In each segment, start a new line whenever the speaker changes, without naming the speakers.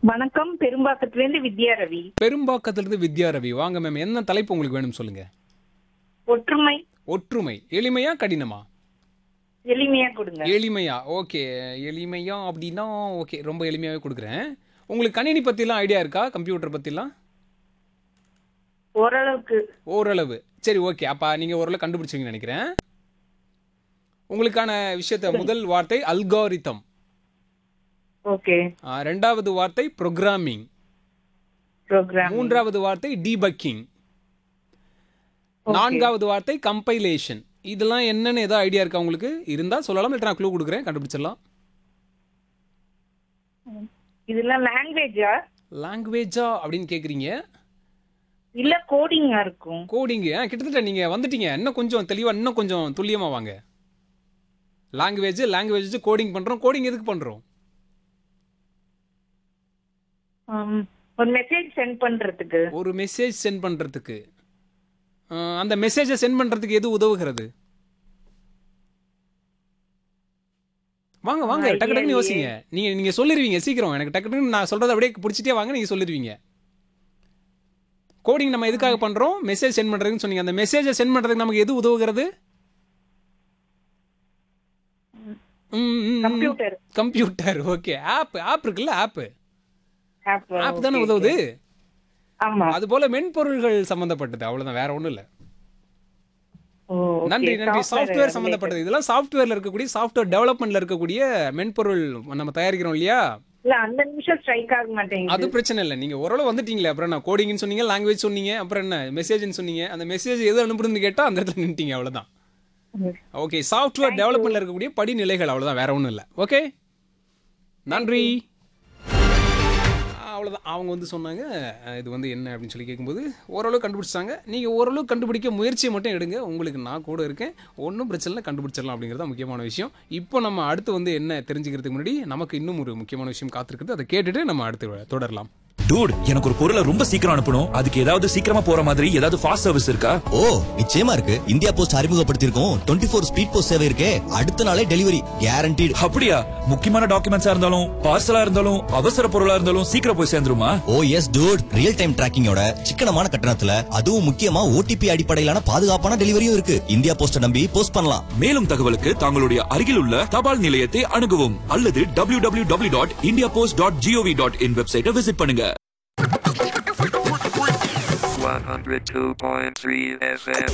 வணக்கம் பெரும்பாக்கத்திலிருந்து வித்யா ரவி
பெரும்பாக்கத்திலிருந்து வித்யா ரவி வாங்க மேம் என்ன தலைப்பு உங்களுக்கு வேணும் சொல்லுங்க
ஒற்றுமை
ஒற்றுமை எளிமையா கடினமா
எளிமையா கொடுங்க
எளிமையா ஓகே எளிமையா அப்படின்னா ஓகே ரொம்ப எளிமையாவே கொடுக்குறேன் உங்களுக்கு கணினி பத்திலாம் ஐடியா இருக்கா கம்ப்யூட்டர் பத்திலாம்
ஓரளவுக்கு
ஓரளவு சரி ஓகே அப்ப நீங்க ஓரளவு கண்டுபிடிச்சிங்கன்னு நினைக்கிறேன் உங்களுக்கான விஷயத்த முதல் வார்த்தை அல்காரிதம்
ஓகே
ரெண்டாவது வார்த்தை ப்ரோக்ராமிங்
ப்ரோக்ராம்
மூன்றாவது வார்த்தை டீபக்கிங் நான்காவது வார்த்தை கம்பைலேஷன் இதெல்லாம் என்னன்னு ஏதோ ஐடியா இருக்கா உங்களுக்கு இருந்தா சொல்லலாம் இல்லை நான் க்ளூ கொடுக்குறேன் கண்டுபிடிச்சிடலாம்
இதெல்லாம் லாங்குவேஜா
லாங்குவேஜா அப்படின்னு கேட்குறீங்க
இல்ல கோடிங்கா இருக்கும்
கோடிங்கு கிட்டத்தட்ட நீங்க வந்துட்டீங்க இன்னும் கொஞ்சம் தெளிவா இன்னும் கொஞ்சம் துல்லியமா வாங்க லாங்குவேஜ் லாங்குவேஜ் கோடிங் பண்றோம் கோடிங் எதுக்கு பண்றோம்
ஆம், ஒரு மெசேஜ் சென்ட் பண்றதுக்கு
ஒரு மெசேஜ் சென்ட் பண்றதுக்கு அஹ், அந்த மெசேஜை சென்ட் பண்றதுக்கு எது உதவுகிறது வாங்க வாங்க
ஐடியா
டக்கு டக்குன்னு
இல்லையே.
யோசிங்க நீங்க நீங்க சொல்லிருவீங்க சீக்கிரம் எனக்கு டக்கு டக்குன்னு நான் சொல்றதை அப்படியே பிடிச்சிட்டே வாங்க நீங்க சொல்லிருவீங்க கோடிங் நம்ம எதுக்காக பண்றோம் மெசேஜ் சென்ட் பண்றதுன்னு சொன்னீங்க அந்த மெசேஜை சென்ட் பண்றதுக்கு நமக்கு எது உதவுகிறது
computer
computer okay app app இருக்குல்ல ஆப்
ஆப்
ஆப் தானே உதவுது
ஆமா
அது போல மென்பொருள்கள் சம்பந்தப்பட்டது அவ்வளவுதான் வேற ஒண்ணும் இல்ல
ஓ, okay.
நன்றி நன்றி
Software
சாஃப்ட்வேர்
related.
சம்பந்தப்பட்டது இதெல்லாம் சாஃப்ட்வேர்ல இருக்கக்கூடிய சாஃப்ட்வேர் டெவலப்மெண்ட்ல இருக்கக்கூடிய மென்பொருள் நம்ம தயாரிக்கிறோம் இல்லையா
இல்ல அந்த நிமிஷம் ஸ்ட்ரைக் ஆக
அது
மாட்டேங்குது
பிரச்சனை இல்லை நீங்க ஓரளவு வந்துட்டீங்களே அப்புறம் நான் கோடிங்னு சொன்னீங்க லாங்குவேஜ் சொன்னீங்க அப்புறம் என்ன மெசேஜ்னு சொன்னீங்க அந்த மெசேஜ் எது அனுப்புறதுன்னு கேட்டா அந்த இடத்துல நின்ட்டீங்க அவ்வளவுதான் ஓகே சாஃப்ட்வேர் டெவலப்மெண்ட்ல இருக்கக்கூடிய படிநிலைகள் அவ்வளவுதான் வேற ஒன்றும் இல்லை ஓகே நன்றி அவ்வளோதான் அவங்க வந்து சொன்னாங்க அஹ், இது வந்து என்ன அப்படின்னு சொல்லி கேட்கும்போது ஓரளவு கண்டுபிடிச்சாங்க நீங்கள் ஓரளவு கண்டுபிடிக்க முயற்சியை மட்டும் எடுங்க உங்களுக்கு நான் கூட இருக்கேன் ஒன்றும் பிரச்சனை இல்லை கண்டுபிடிச்சிடலாம் அப்படிங்கிறது தான் முக்கியமான விஷயம் இப்போ நம்ம அடுத்து வந்து என்ன தெரிஞ்சுக்கிறதுக்கு முன்னாடி நமக்கு இன்னும் ஒரு முக்கியமான விஷயம் காத்திருக்குது அதை கேட்டுட்டு நம்ம அடுத்து தொடரலாம்
டூட் எனக்கு ஒரு பொருளை ரொம்ப சீக்கிரம் அனுப்பணும் அதுக்கு ஏதாவது சீக்கிரமா போற மாதிரி ஏதாவது ஃபாஸ்ட் சர்வீஸ் இருக்கா
ஓ நிச்சயமா இருக்கு இந்தியா போஸ்ட் அறிமுகப்படுத்தியிருக்கோம் டுவெண்ட்டி ஃபோர் ஸ்பீட் போஸ்ட் சேவை இருக்கே அடுத்த நாளே டெலிவரி கேரண்டீடு
அப்படியா முக்கியமான டாக்குமெண்ட்ஸா இருந்தாலும் பார்சலா இருந்தாலும் அவசர பொருளா இருந்தாலும் சீக்கிரம் போய் சேர்ந்துருமா
oh yes dude real time டிராக்கிங்கோட சிக்கனமான கட்டணத்துல அதுவும் முக்கியமா ஓடிபி அடிப்படையிலான பாதுகாப்பான டெலிவரியும் இருக்கு இந்தியா போஸ்ட நம்பி போஸ்ட் பண்ணலாம்
மேலும் தகவலுக்கு தங்களுடைய அருகில் உள்ள தபால் நிலையத்தை அணுகவும் அல்லது W W W dot India post dot GOV dot in வெப்சைட்டை விசிட் பண்ணுங்க
102.3 FM.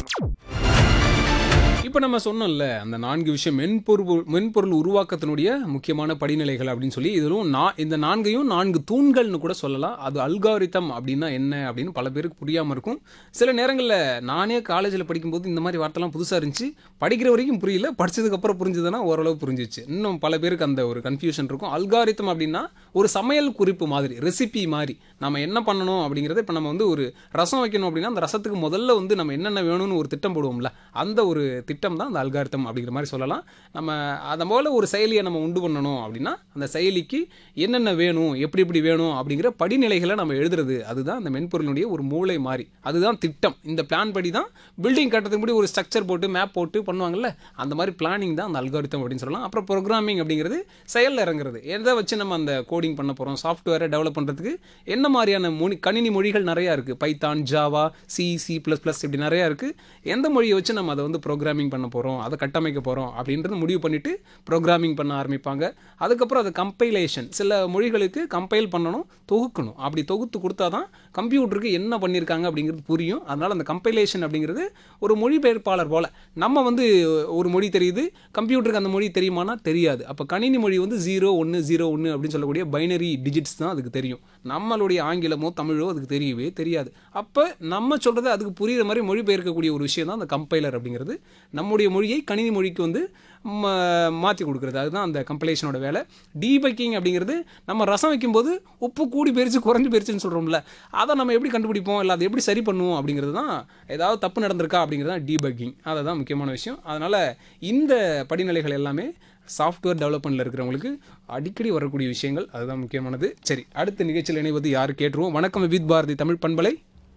இப்போ நம்ம சொன்னோம்ல அந்த நான்கு விஷயம் மென்பொருள் மென்பொருள் உருவாக்கத்தினுடைய முக்கியமான படிநிலைகள் அப்படின்னு சொல்லி இதிலும் நான் இந்த நான்கையும் நான்கு தூண்கள்னு கூட சொல்லலாம் அது அல்காரிதம் அப்படின்னா என்ன அப்படின்னு பல பேருக்கு புரியாமல் இருக்கும் சில நேரங்களில் நானே காலேஜில் படிக்கும்போது இந்த மாதிரி வார்த்தைலாம் புதுசாக இருந்துச்சு படிக்கிற வரைக்கும் புரியல படிச்சதுக்கப்புறம் புரிஞ்சுதுன்னா ஓரளவு புரிஞ்சிச்சு இன்னும் பல பேருக்கு அந்த ஒரு கன்ஃபியூஷன் இருக்கும் அல்காரிதம் அப்படின்னா ஒரு சமையல் குறிப்பு மாதிரி ரெசிபி மாதிரி நம்ம என்ன பண்ணணும் அப்படிங்கிறத இப்போ நம்ம வந்து ஒரு ரசம் வைக்கணும் அப்படின்னா அந்த ரசத்துக்கு முதல்ல வந்து நம்ம என்னென்ன வேணும்னு ஒரு திட்டம் போடுவோம்ல அந்த ஒரு திட்டம் தான் அந்த அல்காரிதம் அப்படிங்கிற மாதிரி சொல்லலாம் நம்ம அதை போல ஒரு செயலியை நம்ம உண்டு பண்ணணும் அப்படின்னா அந்த செயலிக்கு என்னென்ன வேணும் எப்படி எப்படி வேணும் அப்படிங்கிற படிநிலைகளை நம்ம எழுதுறது அதுதான் அந்த மென்பொருளுடைய ஒரு மூளை மாதிரி அதுதான் திட்டம் இந்த பிளான் படி தான் பில்டிங் கட்டுறதுக்கு முன்னாடி ஒரு ஸ்ட்ரக்சர் போட்டு மேப் போட்டு பண்ணுவாங்கல்ல அந்த மாதிரி பிளானிங் தான் அந்த அல்காரிதம் அப்படின்னு சொல்லலாம் அப்புறம் ப்ரோக்ராமிங் அப்படிங்கிறது செயலில் இறங்குறது எதை வச்சு நம்ம அந்த கோடிங் பண்ண போகிறோம் சாஃப்ட்வேரை டெவலப் பண்ணுறதுக்கு என்ன மாதிரியான மொழி கணினி மொழிகள் நிறையா இருக்குது Python Java C C plus plus இப்படி நிறையா இருக்குது எந்த மொழியை வச்சு நம்ம அதை வந்து ப்ரோக்ராமிங் பண்ண போகிறோம் அதை கட்டமைக்க போகிறோம் அப்படின்றது முடிவு பண்ணிவிட்டு ப்ரோக்ராமிங் பண்ண ஆரம்பிப்பாங்க அதுக்கப்புறம் அது கம்பைலேஷன் சில மொழிகளுக்கு கம்பைல் பண்ணணும் தொகுக்கணும் அப்படி தொகுத்து கொடுத்தா தான் கம்ப்யூட்டருக்கு என்ன பண்ணியிருக்காங்க அப்படிங்கிறது புரியும் அதனால் அந்த கம்பைலேஷன் அப்படிங்கிறது ஒரு மொழிபெயர்ப்பாளர் போல் நம்ம வந்து ஒரு மொழி தெரியுது கம்ப்யூட்டருக்கு அந்த மொழி தெரியுமானா தெரியாது அப்போ கணினி மொழி வந்து ஜீரோ ஒன்று ஜீரோ ஒன்று அப்படின்னு சொல்லக்கூடிய பைனரி டிஜிட்ஸ் தான் அதுக்கு தெரியும் நம்மளுடைய ஆங்கிலமோ தமிழோ அதுக்கு தெரியவே தெரியாது அப்போ நம்ம சொல்கிறது அதுக்கு புரியுற மாதிரி மொழிபெயர்க்கக்கூடிய ஒரு விஷயம் தான் அந்த கம்பைலர் அப்படிங்கிறது நம்முடைய மொழியை கணினி மொழிக்கு வந்து மாற்றி கொடுக்குறது அதுதான் அந்த கம்பைலேஷனோட வேலை டீபக்கிங் அப்படிங்கிறது நம்ம ரசம் வைக்கும்போது உப்பு கூடி போயிருச்சு குறைஞ்சி போயிருச்சுன்னு சொல்கிறோம்ல அதை நம்ம எப்படி கண்டுபிடிப்போம் இல்லை அதை எப்படி சரி பண்ணுவோம் அப்படிங்கிறது தான் ஏதாவது தப்பு நடந்திருக்கா அப்படிங்கிறது தான் டீபக்கிங் அதை தான் முக்கியமான விஷயம் அதனால் இந்த படிநிலைகள் எல்லாமே சாஃப்ட்வேர் டெவலப்மெண்ட்டில் இருக்கிறவங்களுக்கு அடிக்கடி வரக்கூடிய விஷயங்கள் அதுதான் முக்கியமானது சரி அடுத்த நிகழ்ச்சியில் இணைவது யார் கேட்டுருவோம் வணக்கம் வித் பாரதி தமிழ் பண்பலை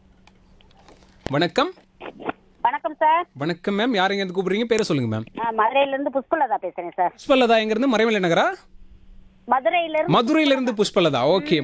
வணக்கம்
வணக்கம் சார்
வணக்கம் மேம் யார் எங்கேருந்து கூப்பிடுறீங்க பேரை சொல்லுங்க மேம்
நான் மதுரையில இருந்து புஷ்பலதா பேசுறேன் சார்
புஷ்பலதா எங்கேருந்து மறைமலை நகரா
மதுரையில இருந்து
மதுரையில இருந்து புஷ்பலதா ஓகே